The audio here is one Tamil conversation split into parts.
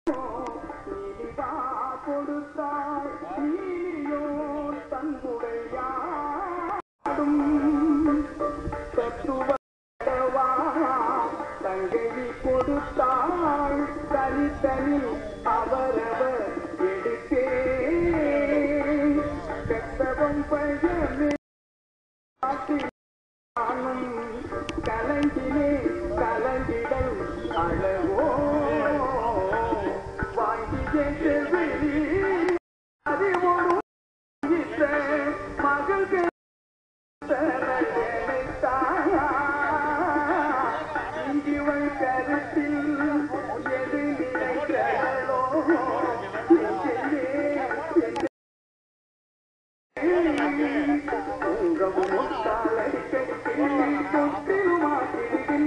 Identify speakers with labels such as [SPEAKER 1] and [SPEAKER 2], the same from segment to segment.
[SPEAKER 1] நீலிவா கொடுத்தாள் நீலியோ தன்னுடையாடும் தத்துவா தங்கை கொடுத்தாள் தனித்தனி அவரவர் எடுத்தே பெற்றவன் பையனே நானும் கலங்கினே கலங்கிடல் அழகோ வாங்கிய செல்வி அறிவோடு இத்த மகள்கள் இங்கிவள் கருத்தில் எது நினைக்கிறோ உங்கவும் தலை கட்டி தொட்டிலுமாக்கிடுகின்ற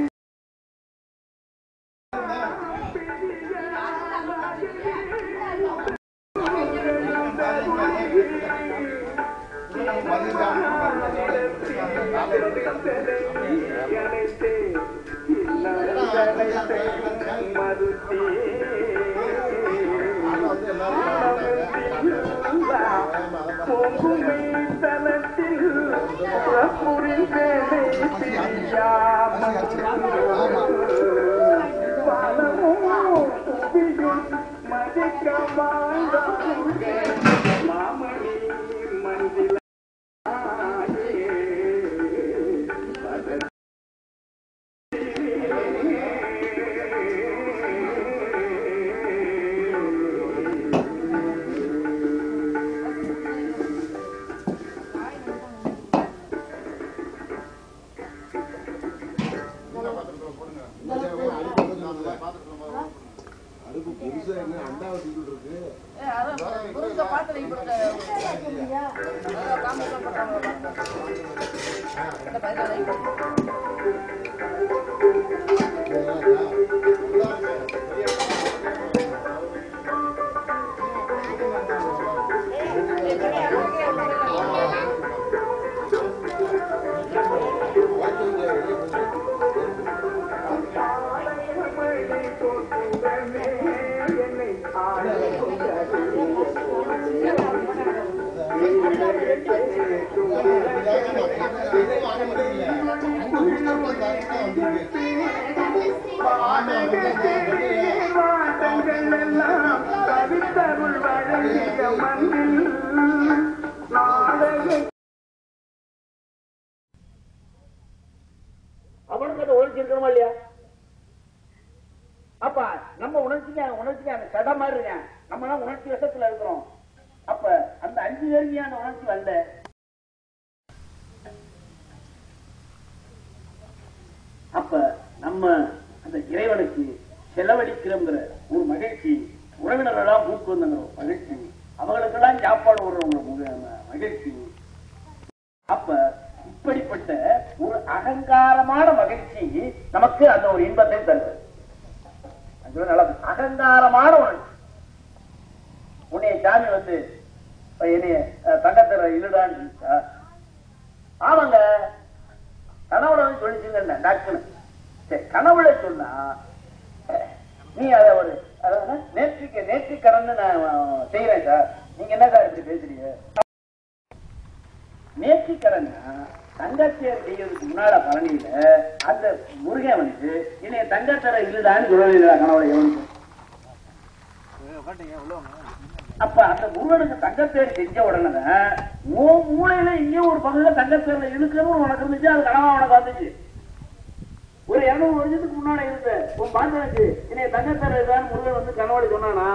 [SPEAKER 1] மாமணி மந்தில
[SPEAKER 2] அடுப்பு பெருசா என்ன அண்டா வச்சுக்கிட்டு இருக்கு
[SPEAKER 1] கவித்தருள் வழங்கிய மண்ணில் நாடக
[SPEAKER 3] அவனுக்கு அந்த உணர்ச்சி இருக்கணுமா இல்லையா அப்ப நம்ம உணர்ச்சிக்கு உணர்ச்சிக்கு அந்த கடை மாதிரி இருக்கேன் நம்ம தான் உணர்ச்சி வசத்துல இருக்கிறோம் அப்ப அந்த அஞ்சு நெருங்கியான உணர்ச்சி வந்த அப்ப நம்ம அந்த இறைவனுக்கு செலவழிக்கிறோங்கிற ஒரு மகிழ்ச்சி உறவினர்களெல்லாம் கூட்டு வந்தங்கிற ஒரு மகிழ்ச்சி அவங்களுக்கெல்லாம் சாப்பாடு விடுறவங்க மு- மகிழ்ச்சி அப்ப இப்படிப்பட்ட ஒரு அகங்காரமான மகிழ்ச்சி நமக்கு அந்த ஒரு இன்பத்தை தருது அது சொல்ல நல்லா இருக்கு. அகங்காரமான உணர்ச்சி உன்னைய சாமி வந்து இப்ப என்னைய அஹ், தங்கத்தர இல்லடான்னு சொல்லிச்சா? ஆமாங்க கனவுல வந்து சொல்லிச்சுங்க டாக்டர் சரி கனவுல சொன்னா அஹ், நீ அத ஒரு அதாவது நேற்றுக்கு நேற்று கடந்து நான் அஹ், செய்யறேன் சார் நீங்க என்ன சார் இப்படி பேசுறீங்க நேர்த்திக்கடன்னா தங்கச்சேர் செய்யறதுக்கு முன்னால பழனியில அந்த முருகன் வந்து என்னைய தங்கத்தர இல்லடான்னு சொல்லல கனவுல எவனுக்கு அப்ப அந்த முருகனுக்கு தங்கத்தேர் செஞ்ச உடனே ஓ மூளையில இங்கே ஒரு பகுதியில தங்கத்தேர்ல இழுக்கணும் உனக்கு இருந்துச்சு அது கனவா உனக்கு வந்துச்சு ஒரு இருநூறு வருஷத்துக்கு முன்னாடி இருந்த உன் பாந்தனுக்கு என்னைய தங்கத்தேர் இல்லடான்னு முருகன் வந்து கனவுல சொன்னானா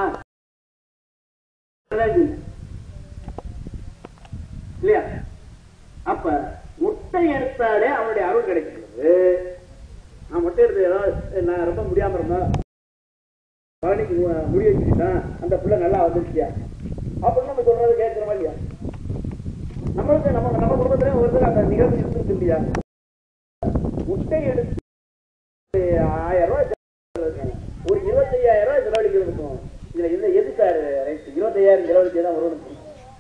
[SPEAKER 3] இல்லையா அப்ப முட்டை எடுத்தாலே அவனுடைய அருள் கிடைக்கிறது நான் முட்டை எடுத்து ஏதாவது நான் ரொம்ப முடியாம இருந்தேன் பழனிக்கு மு- முடி வச்சுக்கிட்டான் அந்த பிள்ளை நல்லா வந்துருச்சியா அப்படின்னு நம்ம சொல்றது கேட்கிறோமா இல்லையா நம்மளுக்கு நம்ம நம்ம குடும்பத்துல ஒருத்தர் அந்த நிகழ்ச்சி இருந்துருக்கு இல்லையா முட்டை எடுத்து ஆயிரம் ரூபாய் செலவழிக்கிறாங்க. ஒரு இருபத்தையாயிரம் ரூபாய் செலவழிக்கிறதுக்கும் இதுல இந்த எது சார் ரைட் இருபத்தையாயிரம் செலவழிச்சே தான் வருவனுக்கு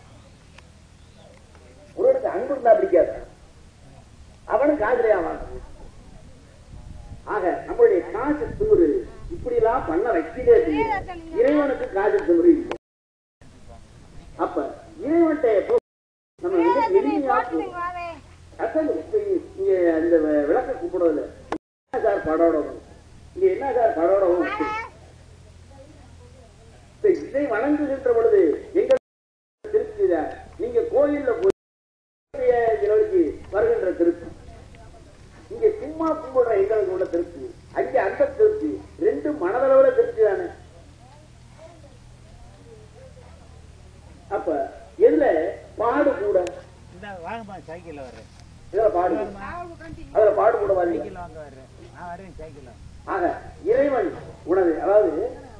[SPEAKER 3] ஒருவனுக்கு அன்பு இருந்தா பிடிக்காது அவனுக்கு ஆசிரியா வாங்கணும் ஆக நம்மளுடைய காசு தூரு இப்படி எல்லாம் பண்ண வைக்கிறே இறைவனுக்கு காதல் முறை இல்லை அப்ப இறைவன்கிட்ட எப்போ நம்ம மிக எளிமையா போ- அதான் இப்ப இங்க இந்த வி- விளக்க கூப்பிடுவதில்ல என்ன சார் படோடவும் இங்க என்ன சார் படோடவும் இப்ப இதை வணங்குகின்ற பொழுது எங்க திருப்தி நீங்க கோயில்ல போய் இரவுக்கு வருகின்ற திருப்தி இங்க சும்மா கும்பிடுற எங்களுக்கு உள்ள திருப்தி அங்க அந்த திருப்தி ரெண்டும் மனதளவுல திருப்தி தானே அப்ப எதுல பாடு கூட
[SPEAKER 4] இந்த வாங்கம்மா சைக்கிள்ல வர்றேன்
[SPEAKER 3] இதுல பாடு அதுல பாடு கூட வரீங்க
[SPEAKER 4] சைக்கிள் வாங்க வர்றேன் நான் வரேன் சைக்கிள்
[SPEAKER 3] ஆக இறைவன் உணவு அதாவது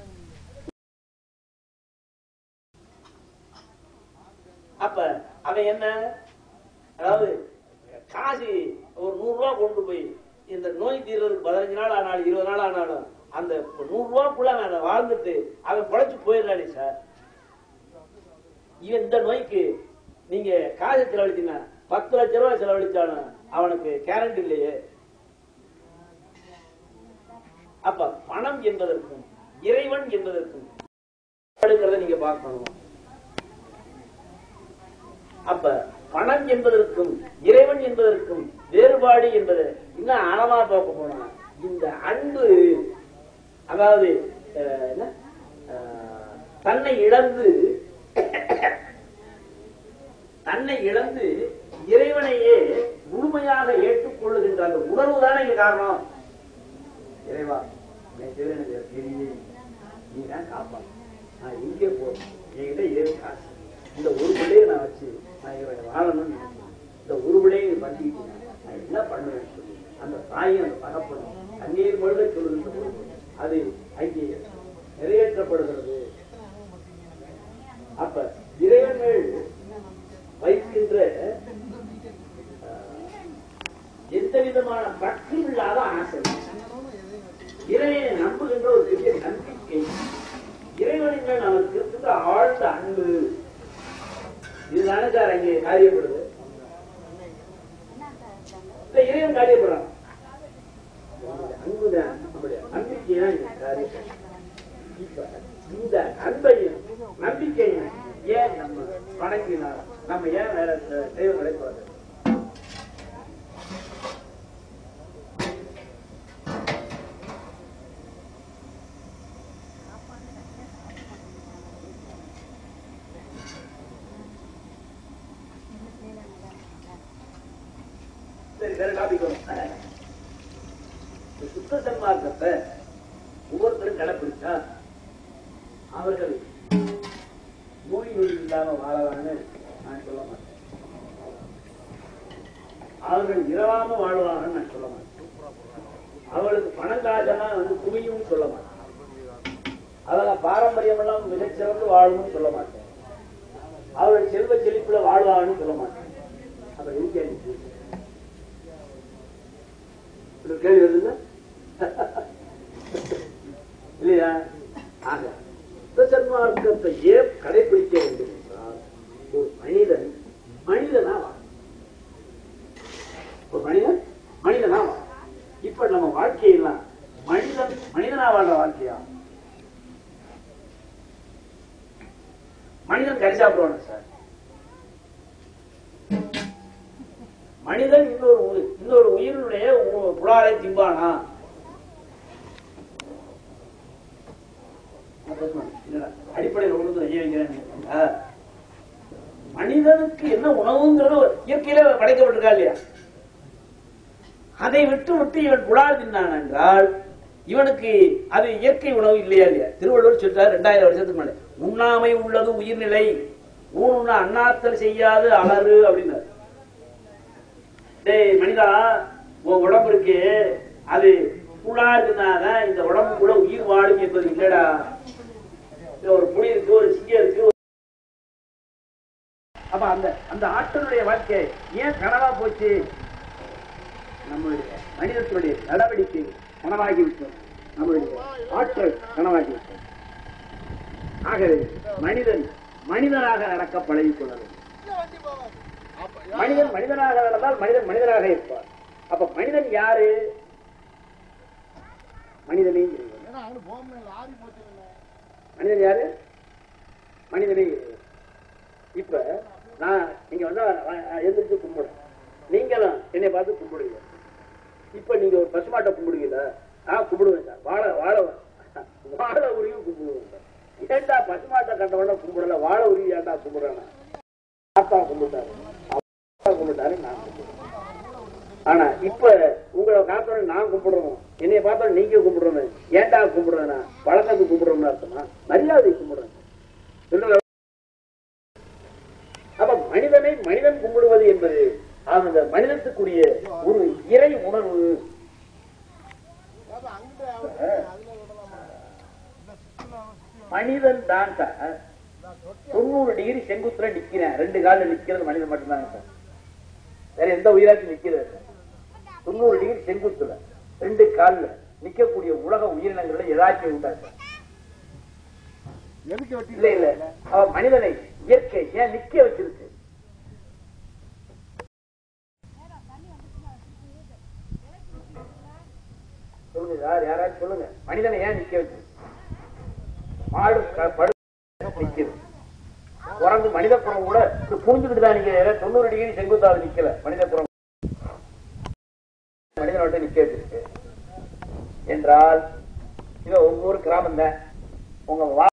[SPEAKER 3] அப்ப அவன் என்ன அதாவது காசு ஒரு நூறு ரூபா கொண்டு போய் இந்த நோய் தீர்றதுக்கு பதினஞ்சு நாள் ஆனாலும் இருபது நாள் ஆனாலும் அந்த நூறு ரூபாக்குள்ள அவன் வாழ்ந்துட்டு அவன் பொழைச்சு போயிடுறானே சார் இவன் இந்த நோய்க்கு நீங்க காசு செலவழிச்சீங்கன்னா பத்து லட்ச ரூபாய் செலவழிச்சாலும் அவனுக்கு கேரண்ட் இல்லையே அப்ப பணம் என்பதற்கும் இறைவன் என்பதற்கும் வேறுபாடுங்கிறத நீங்க பார்க்கணும் அப்ப பணம் என்பதற்கும் இறைவன் என்பதற்கும் வேறுபாடு என்பது இன்னும் ஆழமா பார்க்க போனா இந்த அன்பு அதாவது அஹ், என்ன அஹ், தன்னை இழந்து தன்னை இழந்து இறைவனையே முழுமையாக ஏற்றுக்கொள்ளுகின்ற அந்த உணர்வு தானே இங்க காரணம் இறைவா உன்னை தவிர எனக்கு வேற தெரியவே இல்லை. நீ தான் காப்பாத்து நான் எங்கே போறேன் என்கிட்ட ஏழு காசு இந்த ஒரு பிள்ளையை நான் வச்சு நான் இவனை வாழணும்னு நினைக்கிறேன் இந்த ஒரு பிள்ளையை பண்ணிக்கிட்டு நான் என்ன பண்ணுவேன்னு சொல்லி அந்த தாயும் அந்த தகப்பனும் கண்ணீர் மழுத சொல்லுகின்ற பொழுது அது அங்கே நிறைவேற்றப்படுகிறது அப்ப இறைவன்கள் வைக்கின்ற அஹ், எந்த விதமான பற்று இல்லாத ஆசை இறைவனை நம்புகின்ற ஒரு பெரிய நம்பிக்கை இறைவனின் மேல் நமக்கு இருக்கின்ற ஆழ்ந்த அன்பு இதுதானே சார் அங்கே காரியப்படுது இல்ல இறைவன் காரியப்படுறான் அன்புதான் நம்முடைய நம்பிக்கை தான் இங்க காரியப்படுது இப்ப இந்த அன்பையும் நம்பிக்கையும் ஏன் நம்ம வணங்கினால் நம்ம ஏன் வேற தெய்வங்களை பார்க்கணும் சரி வேற டாபிக் வரும் இந்த சுத்த சன்மார்க்கத்தை ஒவ்வொருத்தரும் கடைப்பிடிச்சா அவர்கள் நோய் நொடி இல்லாம வாழலாம்னு நான் சொல்ல மாட்டேன் அவர்கள் இரவாம வாழ்வாங்கன்னு நான் சொல்ல மாட்டேன் அவளுக்கு பணம் காசெல்லாம் வந்து குவியும் சொல்ல மாட்டேன் அதெல்லாம் பாரம்பரியம் எல்லாம் மிகச்சிறந்து வாழணும்னு சொல்ல மாட்டேன் அவர்கள் செல்வ செழிப்புல வாழ்வாங்கன்னு சொல்ல மாட்டேன் அப்ப எதுக்கு எனக்கு ஒரு கேள்வி வருதுல்ல இல்லையா ஆக சுத்த சன்மார்க்கத்தை ஏன் கடைபிடிக்க வேண்டும் என்றால் ஒரு மனிதன் மனிதனா வாழ ஒரு மனிதன் மனிதனா வாழ இப்ப நம்ம வாழ்க்கையெல்லாம் மனிதன் மனிதனா வாழ்ற வாழ்க்கையா மனிதன் கறி சாப்பிடுவாங்க சார் மனிதன் இன்னொரு உயிர் இன்னொரு உயிரினுடைய உ- புலாலை திம்பானா என்னடா, அடிப்படையில் உணர்ந்து ஐயா வைக்கிறேன் மனிதனுக்கு என்ன உணவுங்கிறது ஒரு இயற்கையில படைக்கப்பட்டிருக்கா இல்லையா அதை விட்டு விட்டு இவன் புலால் தின்னான் என்றால் இவனுக்கு அது இயற்கை உணவு இல்லையா இல்லையா திருவள்ளுவர் சொல்றார் ரெண்டாயிரம் வருஷத்துக்கு முன்னாடி உண்ணாமை உள்ளது உயிர்நிலை ஊனுண்ண அண்ணாத்தல் செய்யாது அலறு அப்படின்னாரு டேய் மனிதா உன் உடம்பு இருக்கு அது கூடாதுனாதான் இந்த உடம்பு கூட உயிர் வாழும் என்பது இல்லடா இதுல ஒரு புலி இருக்கு ஒரு சிங்கம் இருக்கு அப்ப அந்த அந்த ஆற்றலுடைய வாழ்க்கை ஏன் கனவா போச்சு நம்மளுடைய மனிதத்தினுடைய நடவடிக்கை கனவாகி விட்டோம் நம்மளுடைய ஆற்றல் கனவாகி விட்டோம் ஆகவே மனிதன் மனிதனாக நடக்க பழகிக் கொள்ள வேண்டும் மனிதன் மனிதனாக நடந்தால் மனிதன் மனிதனாக இருப்பார் அப்ப மனிதன் யாரு மனிதனே இறைவன் மனிதன் யாரு மனிதனே இறைவன். இப்ப நான் நீங்க வந்தா நான் எந்திரிச்சு கும்பிடுறேன் நீங்களும் என்னை பார்த்து கும்பிடுவீங்க இப்ப நீங்க ஒரு பசுமாட்டை கும்பிடுவீங்களா ஆ கும்பிடுவேன் சார் வாழை வாழை வாழை உருவி கும்பிடுவேன் சார் ஏன்டா பசுமாட்டை கண்டவன கும்பிடல வாழை உருவி ஏன்டா கும்பிடுறானா அப்பா கும்பிட்டாரு அப்பா கும்பிட்டாரு நான் கும்பிடுறேன் ஆனா இப்ப உங்களை காத்தோட நான் கும்பிடுறோம் என்னைய பார்த்தோட நீங்க கும்பிடுறோம் ஏன்டா கும்பிடுறேனா பழக்கத்துக்கு கும்பிடுறோம்னு அர்த்தமா மரியாதை கும்பிடுறேன் சொல்றது அப்ப மனிதனை மனிதன் கும்பிடுவது என்பது அந்த மனிதத்துக்குரிய ஒரு இறை உணர்வு மனிதன் தான் சார் தொண்ணூறு டிகிரி செங்குத்துல நிக்கிறேன் ரெண்டு கால்ல நிக்கிறது மனிதன் மட்டும்தாங்க சார் வேற எந்த உயிராச்சும் நிக்கிறது இல்ல. தொண்ணூறு டிகிரி செங்குத்துல ரெண்டு கால்ல நிக்கக்கூடிய உலக உயிரினங்கள்ல ஏதாச்சும் உண்டா சார்
[SPEAKER 2] எதுக்கு வெட்டி
[SPEAKER 3] இல்ல இல்ல அவ மனிதனை இயற்கை ஏன் நிக்க வச்சிருக்கு சொல்லுங்க யார் யாராச்சும் சொல்லுங்க மனிதனை ஏன் நிக்க வச்சிருக்கு மாடு க- படு நிக்குது குரங்கு மனித குரங்கு கூட இப்படி புரிஞ்சுக்கிட்டு தான் நிக்க தொண்ணூறு டிகிரி செங்குத்தாவது நிக்கல மனித குரங்கு மனிதனோட நிக்க வச்சிருக்கு என்றால் இது உங்க ஊர் கிராமம் தான் உங்க வா